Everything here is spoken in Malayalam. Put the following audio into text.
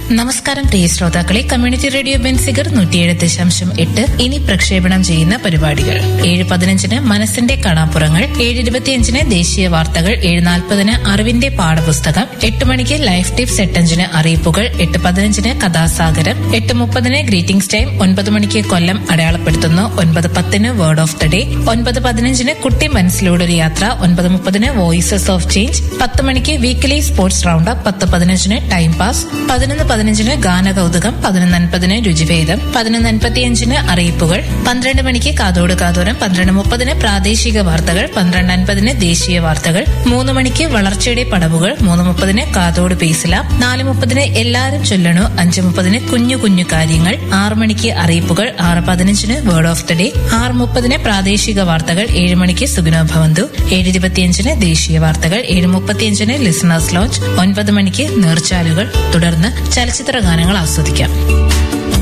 നമസ്കാരം പ്രിയ ശ്രോതാക്കളെ കമ്മ്യൂണിറ്റി റേഡിയോ ബെൻസിഗർ നൂറ്റിയേഴ് ദശാംശം എട്ട് ഇനി പ്രക്ഷേപണം ചെയ്യുന്ന പരിപാടികൾ ഏഴ് പതിനഞ്ചിന് മനസ്സിന്റെ കാണാപ്പുറങ്ങൾ ഏഴ് ഇരുപത്തിയഞ്ചിന് ദേശീയ വാർത്തകൾ ഏഴ് നാൽപ്പതിന് അറിവിന്റെ പാഠപുസ്തകം എട്ട് മണിക്ക് ലൈഫ് ടിപ്സ് എട്ടഞ്ചിന് അറിയിപ്പുകൾ എട്ട് പതിനഞ്ചിന് കഥാസാഗരം എട്ട് മുപ്പതിന് ഗ്രീറ്റിംഗ്സ് ടൈം ഒൻപത് മണിക്ക് കൊല്ലം അടയാളപ്പെടുത്തുന്നു ഒൻപത് പത്തിന് വേർഡ് ഓഫ് ദ ഡേ ഒൻപത് പതിനഞ്ചിന് കുട്ടി മനസ്സിലൂടെ ഒരു യാത്ര ഒൻപത് മുപ്പതിന് വോയിസസ് ഓഫ് ചേഞ്ച് പത്ത് മണിക്ക് വീക്കിലി സ്പോർട്സ് റൗണ്ട് അപ്പ് പത്ത് പതിനഞ്ചിന് ടൈം പാസ് പതിനൊന്ന് പതിനഞ്ചിന് ഗാനകൗതുകം പതിനൊന്ന് അൻപതിന് രുചിഭേദം പതിനൊന്ന് അൻപത്തിയഞ്ചിന് അറിയിപ്പുകൾ പന്ത്രണ്ട് മണിക്ക് കാതോട് കാതോരം പന്ത്രണ്ട് മുപ്പതിന് പ്രാദേശിക വാർത്തകൾ പന്ത്രണ്ട് അൻപതിന് ദേശീയ വാർത്തകൾ മൂന്ന് മണിക്ക് വളർച്ചയുടെ പടവുകൾ മൂന്ന് മുപ്പതിന് കാതോട് പേസില നാല് മുപ്പതിന് എല്ലാരും ചൊല്ലണു അഞ്ച് മുപ്പതിന് കുഞ്ഞു കുഞ്ഞു കാര്യങ്ങൾ ആറ് മണിക്ക് അറിയിപ്പുകൾ ആറ് പതിനഞ്ചിന് വേർഡ് ഓഫ് ദ ഡേ ആറ് മുപ്പതിന് പ്രാദേശിക വാർത്തകൾ ഏഴ് മണിക്ക് സുഗുണ ഭവന്തു ഏഴ് ഇരുപത്തിയഞ്ചിന് ദേശീയ വാർത്തകൾ ഏഴ് മുപ്പത്തിയഞ്ചിന് ലിസണേഴ്സ് ലോഞ്ച് ഒൻപത് മണിക്ക് നീർച്ചാലുകൾ തുടർന്ന് ചലച്ചിത്ര ഗാനങ്ങൾ ആസ്വദിക്കാം